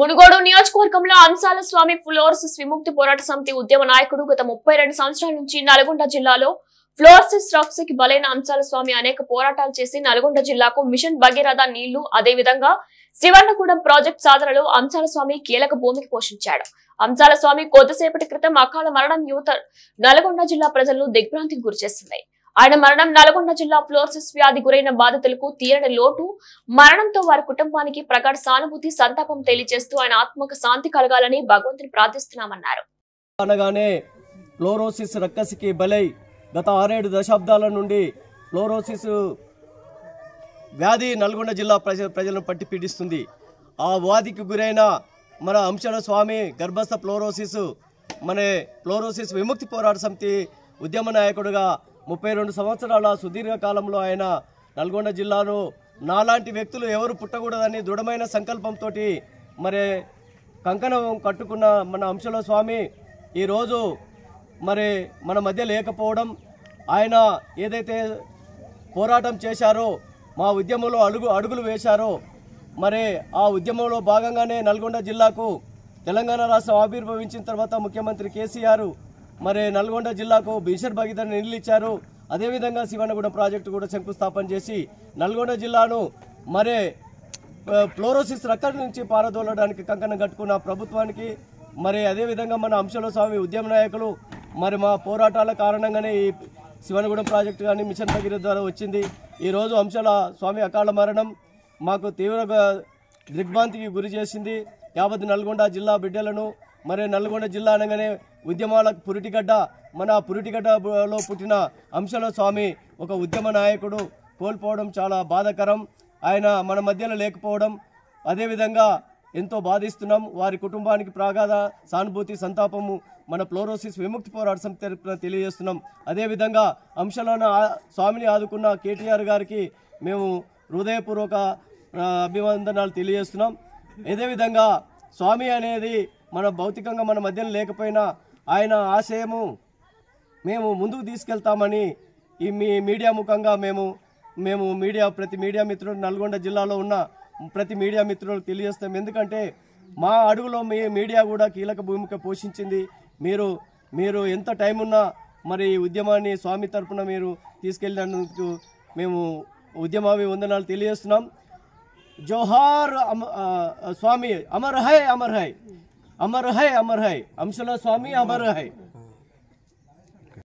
మునుగోడు నియోజకవర్గంలో అంశాల స్వామి ఫ్లోర్సిస్ విముక్తి పోరాట సమితి ఉద్యమ నాయకుడు గత ముప్పై రెండు సంవత్సరాల నుంచి నల్గొండ జిల్లాలో ఫ్లోర్సిస్ రాక్సికి బలైన అంశాల స్వామి అనేక పోరాటాలు చేసి నల్గొండ జిల్లాకు మిషన్ భగీరథ నీళ్లు అదేవిధంగా శివన్నగూడెం ప్రాజెక్ట్ సాధనలో అంశాల స్వామి కీలక భూమికి పోషించాడు అంశాల స్వామి కొద్దిసేపటి క్రితం అకాల మరణం యువత నల్గొండ జిల్లా ప్రజలను దిగ్భ్రాంతికి గురిచేసింది ఆయన మరణం నల్గొండ జిల్లా ఫ్లోర్సిస్ వ్యాధి గురైన బాధితులకు తీరని లోటు మరణంతో వారి కుటుంబానికి ప్రగాఢ సానుభూతి సంతాపం తెలియజేస్తూ ఆయన ఆత్మకు శాంతి కలగాలని భగవంతుని ప్రార్థిస్తున్నామన్నారు అనగానే ఫ్లోరోసిస్ రక్కసికి బలై గత ఆరేడు దశాబ్దాల నుండి ఫ్లోరోసిస్ వ్యాధి నల్గొండ జిల్లా ప్రజ ప్రజలను పట్టి పీడిస్తుంది ఆ వ్యాధికి గురైన మన అంశాల స్వామి గర్భస్థ ఫ్లోరోసిస్ మన ఫ్లోరోసిస్ విముక్తి పోరాట సమితి ఉద్యమ నాయకుడుగా ముప్పై రెండు సంవత్సరాల సుదీర్ఘ కాలంలో ఆయన నల్గొండ జిల్లాలో నాలాంటి వ్యక్తులు ఎవరు పుట్టకూడదని దృఢమైన సంకల్పంతో మరి కంకణం కట్టుకున్న మన అంశల స్వామి ఈరోజు మరి మన మధ్య లేకపోవడం ఆయన ఏదైతే పోరాటం చేశారో మా ఉద్యమంలో అడుగు అడుగులు వేశారో మరి ఆ ఉద్యమంలో భాగంగానే నల్గొండ జిల్లాకు తెలంగాణ రాష్ట్రం ఆవిర్భవించిన తర్వాత ముఖ్యమంత్రి కేసీఆర్ మరి నల్గొండ జిల్లాకు భీషర్ భగీరథ నిధులు ఇచ్చారు అదేవిధంగా శివనగూడెం ప్రాజెక్టు కూడా శంకుస్థాపన చేసి నల్గొండ జిల్లాను మరి ఆ, ఫ్లోరోసిస్ రక్కడి నుంచి పారదోలడానికి కంకణం కట్టుకున్న ప్రభుత్వానికి మరి అదేవిధంగా మన అంశల స్వామి ఉద్యమ నాయకులు మరి మా పోరాటాల కారణంగానే ఈ శివనగూడెం ప్రాజెక్టు కానీ మిషన్ భగీరథ ద్వారా వచ్చింది ఈరోజు అంశాల స్వామి అకాల మరణం మాకు తీవ్రంగా దిగ్భ్రాంతికి గురి చేసింది యావత్ నల్గొండ జిల్లా బిడ్డలను మరి నల్గొండ జిల్లా అనగానే ఉద్యమాలకు పురిటిగడ్డ మన పురిటిగడ్డలో పుట్టిన అంశల స్వామి ఒక ఉద్యమ నాయకుడు కోల్పోవడం చాలా బాధాకరం ఆయన మన మధ్యలో లేకపోవడం అదేవిధంగా ఎంతో బాధిస్తున్నాం వారి కుటుంబానికి ప్రాగాధ సానుభూతి సంతాపము మన ఫ్లోరోసిస్ విముక్తి పోరాట సమితి తరపున తెలియజేస్తున్నాం అదేవిధంగా అంశాలను ఆ- స్వామిని ఆదుకున్న కేటీఆర్ గారికి మేము హృదయపూర్వక ఆ, అభివందనాలు తెలియజేస్తున్నాం అదేవిధంగా స్వామి అనేది మన భౌతికంగా మన మధ్యలో లేకపోయినా ఆయన ఆశయము మేము ముందుకు తీసుకెళ్తామని ఈ మీ మీడియా ముఖంగా మేము మేము మీడియా ప్రతి మీడియా మిత్రులు నల్గొండ జిల్లాలో ఉన్న ప్రతి మీడియా మిత్రులకు తెలియజేస్తాం ఎందుకంటే మా అడుగులో మీ మీడియా కూడా కీలక భూమిక పోషించింది మీరు మీరు ఎంత టైం ఉన్నా మరి ఈ ఉద్యమాన్ని స్వామి తరపున మీరు తీసుకెళ్ళినందుకు మేము ఉద్యమావి వందనాలు తెలియజేస్తున్నాం జోహార్ అమ- ఆ, స్వామి అమర్ హై అమర్ హై అమర్ హై అమర్ హై అంశల స్వామి అమర్ హై